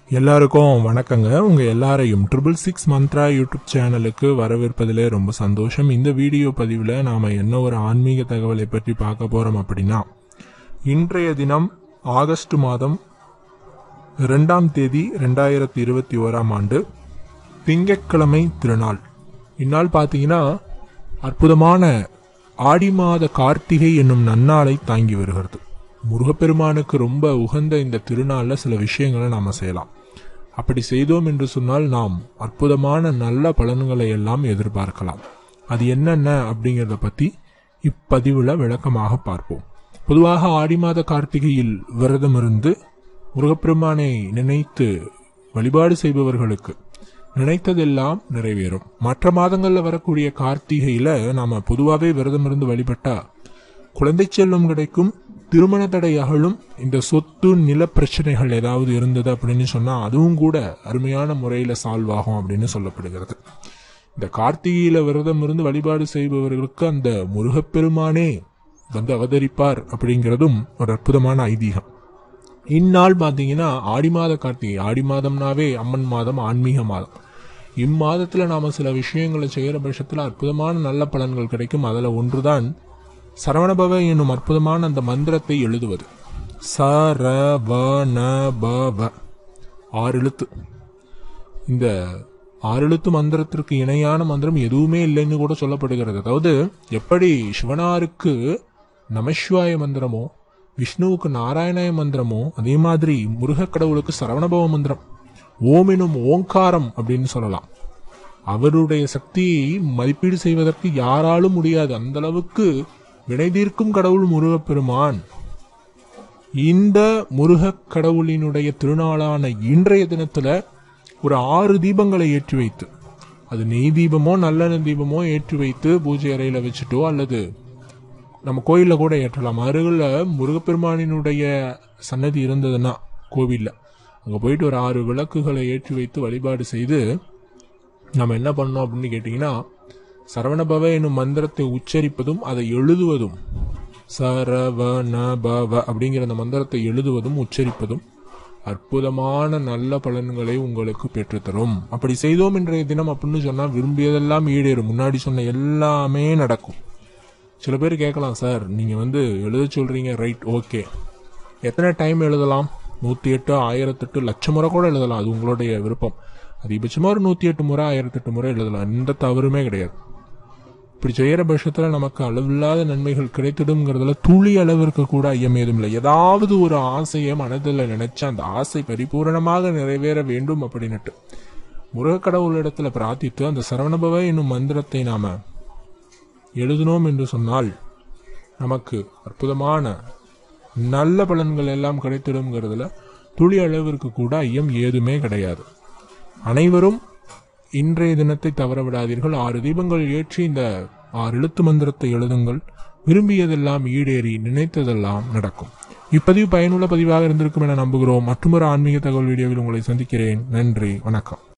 எல்லாருக்கும் வணக்கங்க உங்க எல்லாரையும் ட்ரிபிள் சிக்ஸ் மந்த்ரா யூடியூப் சேனலுக்கு வரவேற்பதிலே ரொம்ப சந்தோஷம் இந்த வீடியோ பதிவில் நாம என்ன ஒரு ஆன்மீக தகவலை பற்றி பார்க்க போறோம் அப்படின்னா இன்றைய தினம் ஆகஸ்ட் மாதம் இரண்டாம் தேதி ரெண்டாயிரத்தி இருபத்தி ஓராம் ஆண்டு திங்கட்கிழமை திருநாள் இந்நாள் பார்த்தீங்கன்னா அற்புதமான ஆடி மாத கார்த்திகை என்னும் நன்னாளை தாங்கி வருகிறது முருகப்பெருமானுக்கு ரொம்ப உகந்த இந்த திருநாள்ல சில விஷயங்களை நாம செய்யலாம் அப்படி செய்தோம் என்று சொன்னால் நாம் அற்புதமான நல்ல பலன்களை எல்லாம் எதிர்பார்க்கலாம் அது என்னென்ன அப்படிங்கிறத பத்தி இப்பதிவுல விளக்கமாக பார்ப்போம் பொதுவாக ஆடி மாத கார்த்திகையில் விரதம் இருந்து முருகப்பெருமானை நினைத்து வழிபாடு செய்பவர்களுக்கு நினைத்ததெல்லாம் நிறைவேறும் மற்ற மாதங்கள்ல வரக்கூடிய கார்த்திகையில நாம பொதுவாகவே விரதம் இருந்து வழிபட்டா குழந்தை செல்வம் கிடைக்கும் திருமண தடை அகலும் இந்த சொத்து நில பிரச்சனைகள் ஏதாவது இருந்தது அப்படின்னு சொன்னா அதுவும் கூட அருமையான முறையில சால்வ் ஆகும் அப்படின்னு சொல்லப்படுகிறது இந்த கார்த்திகையில விரதம் இருந்து வழிபாடு செய்பவர்களுக்கு அந்த முருகப்பெருமானே வந்து அவதரிப்பார் அப்படிங்கிறதும் ஒரு அற்புதமான ஐதீகம் இந்நாள் பார்த்தீங்கன்னா ஆடி மாத கார்த்திகை ஆடி மாதம்னாவே அம்மன் மாதம் ஆன்மீக மாதம் இம்மாதத்துல நாம சில விஷயங்களை செய்யற பட்சத்துல அற்புதமான நல்ல பலன்கள் கிடைக்கும் அதுல ஒன்றுதான் சரவணபவ என்னும் அற்புதமான அந்த மந்திரத்தை எழுதுவது ச ர வ ந ப வ ஆறு எழுத்து இந்த ஆறு எழுத்து மந்திரத்திற்கு இணையான மந்திரம் எதுவுமே இல்லைன்னு கூட சொல்லப்படுகிறது அதாவது எப்படி சிவனாருக்கு நமசிவாய மந்திரமோ விஷ்ணுவுக்கு நாராயணாய மந்திரமோ அதே மாதிரி முருகக் கடவுளுக்கு சரவணபவ மந்திரம் ஓம் எனும் ஓங்காரம் அப்படின்னு சொல்லலாம் அவருடைய சக்தியை மதிப்பீடு செய்வதற்கு யாராலும் முடியாது அந்த அளவுக்கு வினை தீர்க்கும் கடவுள் முருகப்பெருமான் இந்த முருகக் கடவுளினுடைய திருநாளான இன்றைய தினத்துல ஒரு ஆறு தீபங்களை ஏற்றி வைத்து அது நெய் தீபமோ நல்லெண்ணெய் தீபமோ ஏற்றி வைத்து பூஜை அறையில வச்சுட்டோ அல்லது நம்ம கோயில்ல கூட ஏற்றலாம் அருகில் முருகப்பெருமானினுடைய சன்னதி இருந்ததுன்னா கோவில்ல அங்க போயிட்டு ஒரு ஆறு விளக்குகளை ஏற்றி வைத்து வழிபாடு செய்து நம்ம என்ன பண்ணோம் அப்படின்னு கேட்டீங்கன்னா சரவணபவ என்னும் மந்திரத்தை உச்சரிப்பதும் அதை எழுதுவதும் சரவண பவ அப்படிங்கிற அந்த மந்திரத்தை எழுதுவதும் உச்சரிப்பதும் அற்புதமான நல்ல பலன்களை உங்களுக்கு பெற்றுத்தரும் அப்படி செய்தோம் இன்றைய தினம் அப்படின்னு சொன்னா விரும்பியதெல்லாம் ஈடேறும் முன்னாடி சொன்ன எல்லாமே நடக்கும் சில பேர் கேட்கலாம் சார் நீங்க வந்து எழுத சொல்றீங்க ரைட் ஓகே எத்தனை டைம் எழுதலாம் நூத்தி எட்டு ஆயிரத்தெட்டு லட்சம் முறை கூட எழுதலாம் அது உங்களுடைய விருப்பம் அதிகபட்சமா ஒரு நூத்தி எட்டு முறை ஆயிரத்தெட்டு முறை எழுதலாம் எந்த தவறுமே கிடையாது இப்படி செய்யற பட்சத்துல நமக்கு அளவில்லாத நன்மைகள் கிடைத்திடுங்கிறதுல துளி அளவிற்கு கூட ஐயம் ஏதும் இல்லை ஏதாவது ஒரு ஆசையை மனதில் நினைச்சா அந்த ஆசை பரிபூரணமாக நிறைவேற வேண்டும் அப்படின்னுட்டு முருகக்கடவுளிடத்துல பிரார்த்தித்து அந்த சரவணபவ என்னும் மந்திரத்தை நாம எழுதினோம் என்று சொன்னால் நமக்கு அற்புதமான நல்ல பலன்கள் எல்லாம் கிடைத்திடுங்கிறதுல துளி அளவிற்கு கூட ஐயம் ஏதுமே கிடையாது அனைவரும் இன்றைய தினத்தை தவற விடாதீர்கள் ஆறு தீபங்கள் ஏற்றி இந்த ஆறு எழுத்து மந்திரத்தை எழுதுங்கள் விரும்பியதெல்லாம் ஈடேறி நினைத்ததெல்லாம் நடக்கும் இப்பதிவு பயனுள்ள பதிவாக இருந்திருக்கும் என நம்புகிறோம் மற்றொரு ஆன்மீக தகவல் வீடியோவில் உங்களை சந்திக்கிறேன் நன்றி வணக்கம்